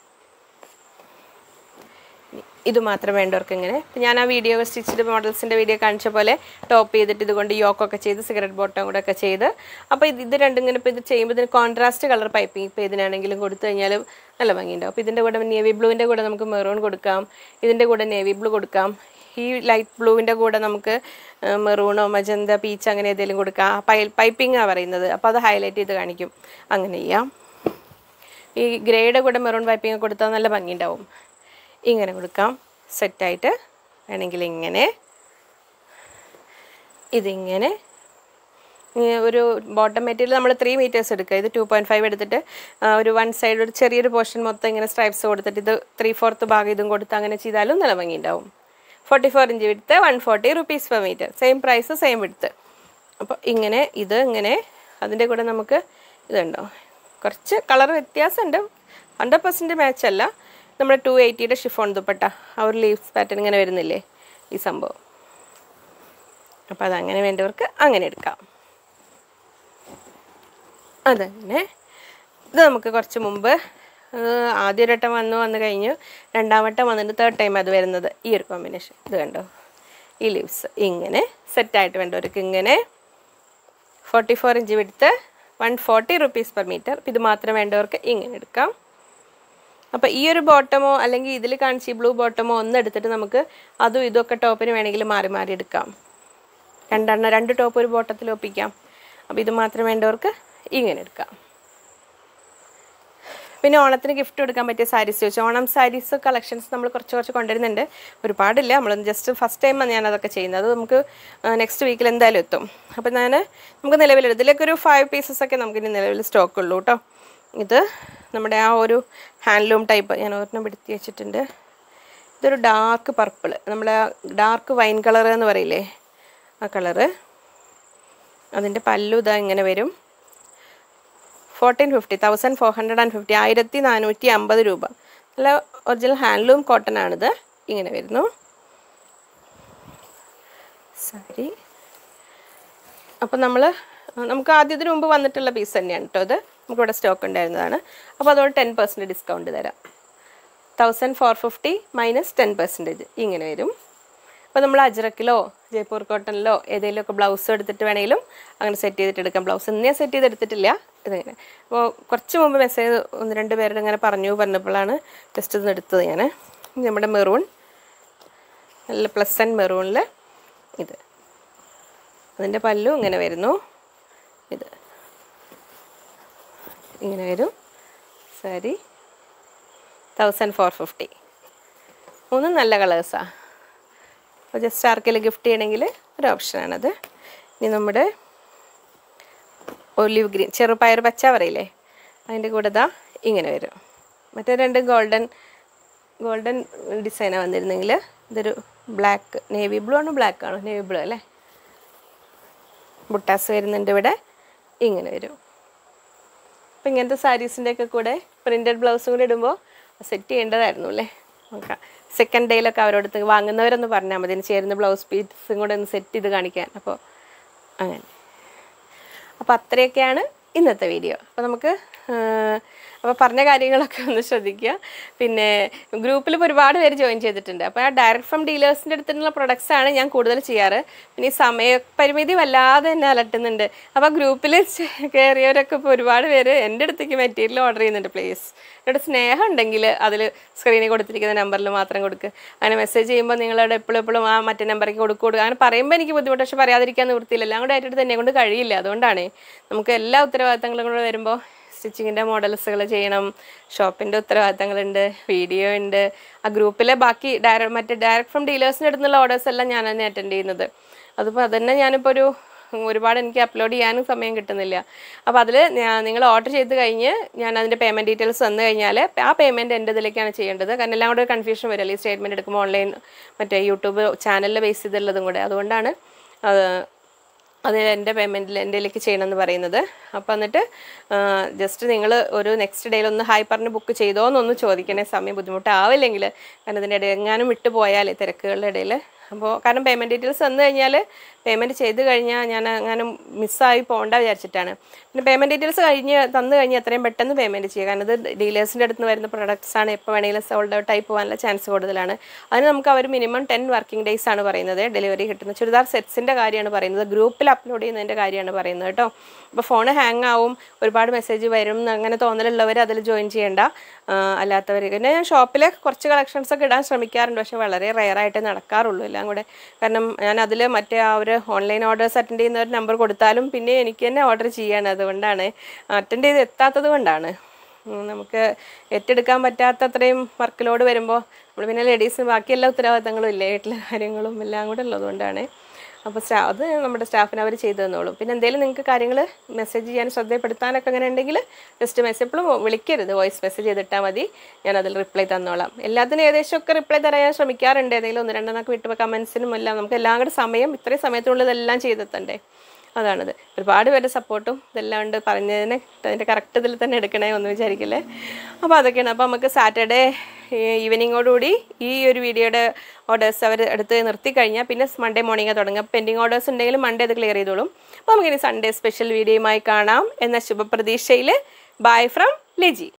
ഇത് മാത്രം വേണ്ടവർക്ക് ഇങ്ങനെ ഇപ്പം ഞാൻ ആ വീഡിയോ സ്റ്റിച്ച്ഡ് മോഡൽസിൻ്റെ വീഡിയോ കാണിച്ച പോലെ ടോപ്പ് ചെയ്തിട്ട് ഇതുകൊണ്ട് യോക്കൊക്കെ ചെയ്ത് സിഗരറ്റ് ബോട്ടം കൂടെ ഒക്കെ ചെയ്ത് അപ്പോൾ ഇത് ഇത് രണ്ടും ഇങ്ങനെ ഇപ്പോൾ ഇത് ചെയ്യുമ്പോൾ ഇതിന് കോൺട്രാസ്റ്റ് കളർ പൈപ്പിംഗ് ഇപ്പോൾ ഇതിനാണെങ്കിലും കൊടുത്തു കഴിഞ്ഞാൽ നല്ല ഭംഗിയുണ്ടാവും അപ്പോൾ ഇതിൻ്റെ കൂടെ നേവി ബ്ലൂവിൻ്റെ കൂടെ നമുക്ക് മെറൂൺ കൊടുക്കാം ഇതിൻ്റെ കൂടെ നേവി ബ്ലൂ കൊടുക്കാം ഈ ലൈറ്റ് ബ്ലൂവിൻ്റെ കൂടെ നമുക്ക് മെറൂണോ മജന്ത പീച്ച് അങ്ങനെ ഏതെങ്കിലും കൊടുക്കാം ആ പൈ പൈപ്പിംഗാണ് പറയുന്നത് അപ്പോൾ അത് ഹൈലൈറ്റ് ചെയ്ത് കാണിക്കും അങ്ങനെ ചെയ്യാം ഈ ഗ്രേയുടെ കൂടെ മെറൂൺ പൈപ്പിംഗ് കൊടുത്താൽ നല്ല ഭംഗിയുണ്ടാവും ഇങ്ങനെ കൊടുക്കാം സെറ്റായിട്ട് വേണമെങ്കിൽ ഇങ്ങനെ ഇതിങ്ങനെ ഈ ഒരു ബോട്ടം മെറ്റീരിയൽ നമ്മൾ ത്രീ മീറ്റേഴ്സ് എടുക്കുക ഇത് ടു പോയിൻറ്റ് ഫൈവ് എടുത്തിട്ട് ആ, ഒരു വൺ സൈഡ് ഒരു ചെറിയൊരു പോർഷൻ മൊത്തം ഇങ്ങനെ സ്ട്രൈപ്സ് കൊടുത്തിട്ട് ഇത് ത്രീ ഫോർത്ത് ഭാഗം ഇതും കൊടുത്ത് അങ്ങനെ ചെയ്താലും നല്ല ഭംഗിയുണ്ടാവും ഫോർട്ടി ഫോർ ഇഞ്ച് വിടുത്ത് one forty rupees per metre same price same വിടുത്ത് അപ്പോൾ ഇങ്ങനെ ഇത് ഇങ്ങനെ അതിൻ്റെ കൂടെ നമുക്ക് ഇതുണ്ടോ കുറച്ച് കളർ വ്യത്യാസമുണ്ട് ഹൺഡ്രഡ് പെർസെൻറ്റ് മാച്ച് അല്ല നമ്മുടെ ടു എയ്റ്റിയുടെ ഷിഫോൺ ദുപ്പട്ട ആ ഒരു ലീവ്സ് പാറ്റേൺ ഇങ്ങനെ വരുന്നില്ലേ ഈ സംഭവം അപ്പോൾ അതങ്ങനെ വേണ്ടവർക്ക് അങ്ങനെ എടുക്കാം അതങ്ങനെ ഇത് നമുക്ക് കുറച്ച് മുമ്പ് ഏഹ്, ആദ്യ ഒരു വട്ടം വന്ന് വന്ന് കഴിഞ്ഞു രണ്ടാം വട്ടം വന്നിട്ട് തേർഡ് ടൈം അത് വരുന്നത് ഈ ഒരു കോമ്പിനേഷൻ ഇത് കണ്ടോ ഈ ലീവ്സ് ഇങ്ങനെ സെറ്റായിട്ട് വേണ്ടവർക്ക് ഇങ്ങനെ ഫോർട്ടി ഫോർ ഇഞ്ച് വിടുത്ത് one forty rupees per metre ഇത് മാത്രം വേണ്ടവർക്ക് ഇങ്ങനെ എടുക്കാം അപ്പോൾ ഈ ഒരു ബോട്ടമോ അല്ലെങ്കിൽ ഇതിൽ കാണിച്ച ഈ ബ്ലൂ ബോട്ടമോ ഒന്ന് എടുത്തിട്ട് നമുക്ക് അതും ഇതൊക്കെ ടോപ്പിന് വേണമെങ്കിൽ മാറി മാറി എടുക്കാം രണ്ടെണ്ണം രണ്ട് ടോപ്പ് ഒരു ബോട്ടത്തിൽ ഒപ്പിക്കാം അപ്പോൾ ഇത് മാത്രം വേണ്ടവർക്ക് ഇങ്ങനെ എടുക്കാം പിന്നെ ഓണത്തിന് ഗിഫ്റ്റ് കൊടുക്കാൻ പറ്റിയ സാരീസ് ചോദിച്ചു ഓണം സാരീസ് കളക്ഷൻസ് നമ്മൾ കുറച്ച് കുറച്ച് കൊണ്ടുവരുന്നുണ്ട് ഒരുപാടില്ല നമ്മൾ ജസ്റ്റ് ഫസ്റ്റ് ടൈമാണ് ഞാൻ അതൊക്കെ ചെയ്യുന്നത് അത് നമുക്ക് നെക്സ്റ്റ് വീക്കിൽ എന്തായാലും എത്തും അപ്പോൾ ഞാൻ നമുക്ക് നിലവിൽ ഇതിലേക്ക് ഒരു ഫൈവ് പീസസ് ഒക്കെ നമുക്ക് ഇനി നിലവിൽ സ്റ്റോക്ക് ഉള്ളൂ കേട്ടോ ഇത് നമ്മുടെ ആ ഒരു ഹാൻഡ്ലൂം ടൈപ്പ് ഞാൻ ഒരെണ്ണം പിടുത്തി വെച്ചിട്ടുണ്ട് ഇതൊരു ഡാർക്ക് പർപ്പിൾ നമ്മുടെ ഡാർക്ക് വൈൻ കളർ എന്ന് പറയില്ലേ ആ കളറ് അതിൻ്റെ പല്ലു ഇതാ ഇങ്ങനെ വരും fourteen fifty thousand four hundred and fifty ആയിരത്തി നാനൂറ്റി അമ്പത് രൂപ നല്ല ഒറിജിനൽ ഹാൻഡ്ലൂം കോട്ടൺ ആണിത് ഇങ്ങനെ വരുന്നു സാരി അപ്പോൾ നമ്മൾ നമുക്ക് ആദ്യത്തിന് മുമ്പ് വന്നിട്ടുള്ള പീസ് തന്നെയാണ് കേട്ടോ ഇത് നമുക്കിവിടെ സ്റ്റോക്ക് ഉണ്ടായിരുന്നതാണ് അപ്പോൾ അതോടെ ടെൻ പെർസെൻറ്റ് ഡിസ്കൗണ്ട് തരാം thousand four fifty minus ten percentage ഇങ്ങനെ വരും അപ്പോൾ നമ്മൾ അജ്രക്കിലോ ജയ്പൂർ കോട്ടണിലോ ഏതെങ്കിലുമൊക്കെ ബ്ലൗസ് എടുത്തിട്ട് വേണമെങ്കിലും അങ്ങനെ സെറ്റ് ചെയ്തിട്ട് എടുക്കാം ബ്ലൗസ് ഇന്ന് ഞാൻ സെറ്റ് ചെയ്തെടുത്തിട്ടില്ല ഇതിങ്ങനെ അപ്പോൾ കുറച്ച് മുമ്പ് മെസ്സേജ് ഒന്ന് രണ്ട് പേരുടെ ഇങ്ങനെ പറഞ്ഞു പറഞ്ഞപ്പോഴാണ് ജസ്റ്റ് ഇതൊന്ന് എടുത്തത് ഞാൻ നമ്മുടെ മെറൂൺ നല്ല പ്ലസ് ആൻഡ് മെറൂണിൽ ഇത് അതിൻ്റെ പല്ലു ഇങ്ങനെ വരുന്നു ഇത് ഇങ്ങനെ വരും സാരി തൗസൻഡ് ഫോർ ഫിഫ്റ്റി മൂന്നും നല്ല കളേഴ്സാണ് അപ്പോൾ ജസ്റ്റ് ആർക്കെങ്കിലും ഗിഫ്റ്റ് ചെയ്യണമെങ്കിൽ ഒരു ഓപ്ഷനാണത് ഇനി നമ്മുടെ ഒലിവ് ഗ്രീൻ ചെറുപയർ പച്ച പറയില്ലേ അതിൻ്റെ കൂടെ ദാ ഇങ്ങനെ വരും മറ്റേ രണ്ട് ഗോൾഡൻ ഗോൾഡൻ ഡിസൈനാണ് വന്നിരുന്നെങ്കിൽ ഇതൊരു ബ്ലാക്ക് നേവി ബ്ലൂ ആണോ ബ്ലാക്ക് ആണോ നേവി ബ്ലൂ അല്ലേ ബുട്ടാസ് വരുന്നുണ്ട് ഇവിടെ ഇങ്ങനെ വരും അപ്പം ഇങ്ങനത്തെ സാരീസിൻ്റെ ഒക്കെ കൂടെ പ്രിൻറ്റഡ് ബ്ലൗസും കൂടെ ഇടുമ്പോൾ സെറ്റ് ചെയ്യേണ്ടതായിരുന്നു അല്ലേ നോക്കാം സെക്കൻഡ് ഡേയിലൊക്കെ അവരോട് വാങ്ങുന്നവരൊന്ന് പറഞ്ഞാൽ മതി ഇതിന് ചേരുന്ന ബ്ലൗസ് പീസും കൂടെ ഒന്ന് സെറ്റ് ചെയ്ത് കാണിക്കാൻ അപ്പോൾ അങ്ങനെ അപ്പോൾ അത്രയൊക്കെയാണ് ഇന്നത്തെ വീഡിയോ അപ്പോൾ നമുക്ക് അപ്പോൾ പറഞ്ഞ കാര്യങ്ങളൊക്കെ ഒന്ന് ശ്രദ്ധിക്കുക പിന്നെ ഗ്രൂപ്പിൽ ഇപ്പോൾ ഒരുപാട് പേര് ജോയിൻ ചെയ്തിട്ടുണ്ട് അപ്പോൾ ആ ഡയറക്റ്റ് ഫ്രം ഡീലേഴ്സിൻ്റെ അടുത്തുള്ള പ്രൊഡക്ട്സ് ആണ് ഞാൻ കൂടുതൽ ചെയ്യാറ് പിന്നെ ഈ സമയപരിമിതി വല്ലാതെ എന്നെ അലട്ടുന്നുണ്ട് അപ്പോൾ ഗ്രൂപ്പിൽ കയറിയവരൊക്കെ ഇപ്പോൾ ഒരുപാട് പേര് എൻ്റെ അടുത്തേക്ക് മെറ്റീരിയൽ ഓർഡർ ചെയ്യുന്നുണ്ട് പ്ലീസ് എന്നോട് സ്നേഹം ഉണ്ടെങ്കിൽ അതിൽ സ്ക്രീനിൽ കൊടുത്തിരിക്കുന്ന നമ്പറിൽ മാത്രം കൊടുക്കുക അങ്ങനെ മെസ്സേജ് ചെയ്യുമ്പോൾ നിങ്ങളോട് എപ്പോഴും എപ്പോഴും ആ മറ്റേ നമ്പറിലേക്ക് കൊടുക്കുക കൊടുക്കുക അങ്ങനെ പറയുമ്പോൾ എനിക്ക് ബുദ്ധിമുട്ട് പക്ഷെ പറയാതിരിക്കാൻ നിവൃത്തിയില്ല എല്ലാം കൂടെ ആയിട്ട് തന്നെ കൊണ്ട് കഴിയില്ല അതുകൊണ്ടാണ് നമുക്ക് എല്ലാ ഉത്തരവാദിത്തങ്ങളും കൂടെ വരുമ്പോൾ സ്റ്റിച്ചിങ്ങിൻ്റെ മോഡൽസുകൾ ചെയ്യണം ഷോപ്പിൻ്റെ ഉത്തരവാദിത്തങ്ങളുണ്ട് വീഡിയോ ഉണ്ട് ആ ഗ്രൂപ്പിലെ ബാക്കി ഡയറക്റ്റ് മറ്റേ ഡയറക്റ്റ് ഫ്രം ഡീലേഴ്സിൻ്റെ അടുത്തുള്ള ഓർഡേഴ്സ് എല്ലാം ഞാൻ തന്നെ അറ്റൻഡ് ചെയ്യുന്നത് അതിപ്പോൾ അതന്നെ ഞാനിപ്പോൾ ഒരു ഒരുപാട് എനിക്ക് അപ്ലോഡ് ചെയ്യാനും സമയം കിട്ടുന്നില്ല അപ്പോൾ അതിൽ നിങ്ങൾ ഓർഡർ ചെയ്ത് കഴിഞ്ഞ് ഞാൻ അതിൻ്റെ പേയ്മെൻറ്റ് ഡീറ്റെയിൽസ് തന്നു കഴിഞ്ഞാൽ ആ പേയ്മെൻറ്റ് എൻ്റെ ഇതിലേക്കാണ് ചെയ്യേണ്ടത് കാരണം എല്ലാം കൂടെ കൺഫ്യൂഷൻ വരും ഈ സ്റ്റേറ്റ്മെൻറ്റ് എടുക്കുമ്പോൾ ഓൺലൈൻ മറ്റേ യൂട്യൂബ് ചാനലിൽ ബേസ് ചെയ്തുള്ളതും കൂടെ അതുകൊണ്ടാണ് അത് അത് എൻ്റെ പേയ്മെൻറ്റിൽ എൻ്റെയിലേക്ക് ചെയ്യണമെന്ന് പറയുന്നത് അപ്പോൾ എന്നിട്ട് ജസ്റ്റ് നിങ്ങൾ ഒരു നെക്സ്റ്റ് ഡേയിൽ ഒന്ന് ഹായ് പറഞ്ഞ് ബുക്ക് ചെയ്തോ എന്നൊന്ന് ചോദിക്കണേ സമയം ബുദ്ധിമുട്ടാവില്ലെങ്കിൽ കാരണം ഇതിൻ്റെ ഇടയിൽ എങ്ങാനും വിട്ടു പോയാൽ തിരക്കുകളുടെ ഇടയിൽ അപ്പോൾ കാരണം പേയ്മെൻറ്റ് ഡീറ്റെയിൽസ് തന്നു കഴിഞ്ഞാൽ പേയ്മെൻറ്റ് ചെയ്ത് കഴിഞ്ഞാൽ ഞാൻ അങ്ങനെ മിസ്സായി പോകണ്ട വിചാരിച്ചിട്ടാണ് പിന്നെ പേയ്മെൻറ്റ് ഡീറ്റെയിൽസ് കഴിഞ്ഞ് തന്നു കഴിഞ്ഞാൽ എത്രയും പെട്ടെന്ന് പേയ്മെൻറ്റ് ചെയ്യുക കാരണം ഇത് ഡീലേഴ്സിൻ്റെ അടുത്ത് നിന്ന് വരുന്ന പ്രൊഡക്ട്സ് ആണ് എപ്പോൾ വേണമെങ്കിലും സോൾഡ് ഔട്ട് ആയി പോകാനുള്ള ചാൻസ് കൂടുതലാണ് അതിന് നമുക്ക് അവർ മിനിമം ടെൻ വർക്കിംഗ് ഡേയ്സ് ആണ് പറയുന്നത് ഡെലിവറി കിട്ടുന്നത് ചുരിദാർ സെറ്റ്സിൻ്റെ കാര്യമാണ് പറയുന്നത് ഗ്രൂപ്പിൽ അപ്ലോഡ് ചെയ്യുന്നതിൻ്റെ കാര്യമാണ് പറയുന്നത് കേട്ടോ അപ്പോൾ ഫോൺ ഹാങ് ആവും ഒരുപാട് മെസ്സേജ് വരും എന്ന് അങ്ങനെ തോന്നലുള്ളവർ അതിൽ ജോയിൻ ചെയ്യേണ്ട അല്ലാത്തവർ പിന്നെ ഞാൻ ഷോപ്പിൽ കുറച്ച് കളക്ഷൻസ് ഒക്കെ ഇടാൻ ശ്രമിക്കാറുണ്ട് പക്ഷേ വളരെ റെയർ ആയിട്ട് നടക്കാറുള്ളൂ എല്ലാം കൂടെ കാരണം ഞാൻ അതിൽ മറ്റേ ആ ഒരു ഓൺലൈൻ ഓർഡേഴ്സ് അറ്റൻഡ് ചെയ്യുന്ന ഒരു നമ്പർ കൊടുത്താലും പിന്നെ എനിക്ക് തന്നെ ഓർഡർ ചെയ്യാണ് അതുകൊണ്ടാണ് അറ്റൻഡ് ചെയ്ത് എത്താത്തത് കൊണ്ടാണ് ഉം, നമുക്ക് ഏറ്റെടുക്കാൻ പറ്റാത്ത അത്രയും വർക്ക് ലോഡ് വരുമ്പോൾ നമ്മൾ പിന്നെ ലേഡീസ് ബാക്കി എല്ലാ ഉത്തരവാദിത്തങ്ങളും ഇല്ലേ വീട്ടിലെ കാര്യങ്ങളും എല്ലാം കൂടെ ഉള്ളതുകൊണ്ടാണ് അപ്പോൾ സ്റ്റാ അത് നമ്മുടെ സ്റ്റാഫിന് അവർ ചെയ്തു തന്നോളും പിന്നെ എന്തെങ്കിലും നിങ്ങൾക്ക് കാര്യങ്ങൾ മെസ്സേജ് ചെയ്യാൻ ശ്രദ്ധപ്പെടുത്താനൊക്കെ അങ്ങനെ ഉണ്ടെങ്കിൽ ജസ്റ്റ് മെസ്സേജ് എപ്പോഴും വിളിക്കരുത് വോയിസ് മെസ്സേജ് ചെയ്തിട്ടാൽ മതി ഞാൻ അതിൽ റിപ്ലൈ തന്നോളാം എല്ലാത്തിനും ഏകദേശം ഒക്കെ റിപ്ലൈ തരാൻ ഞാൻ ശ്രമിക്കാറുണ്ട് ഏതെങ്കിലും ഒന്ന് രണ്ടെണ്ണൊക്കെ വിട്ടുമ്പോൾ കമൻസിനും എല്ലാം നമുക്ക് എല്ലാം കൂടെ സമയം ഇത്രയും സമയത്തിനുള്ളിൽ ഇതെല്ലാം ചെയ്തെത്തണ്ടേ അതാണത് ഒരുപാട് പേരുടെ സപ്പോർട്ടും ഇതെല്ലാം ഉണ്ട് പറഞ്ഞതിന് അതിൻ്റെ കറക്റ്റ് ഇതിൽ തന്നെ എടുക്കണേ ഒന്ന് വിചാരിക്കില്ലേ അപ്പോൾ അതൊക്കെയാണ് അപ്പോൾ നമുക്ക് സാറ്റർഡേ ഈവനിങ്ങോടുകൂടി ഈ ഒരു വീഡിയോയുടെ ഓർഡേഴ്സ് അവർ എടുത്ത് നിർത്തി കഴിഞ്ഞാൽ പിന്നെ മൺഡേ മോർണിംഗ് തുടങ്ങുക പെൻഡിങ് ഓർഡേഴ്സ് ഉണ്ടെങ്കിലും മൺഡേ അത് ക്ലിയർ ചെയ്തോളും അപ്പോൾ നമുക്കിനി സൺഡേ സ്പെഷ്യൽ വീഡിയോയുമായി കാണാം എന്ന ശുഭപ്രതീക്ഷയിൽ ബൈ ഫ്രം ലിജി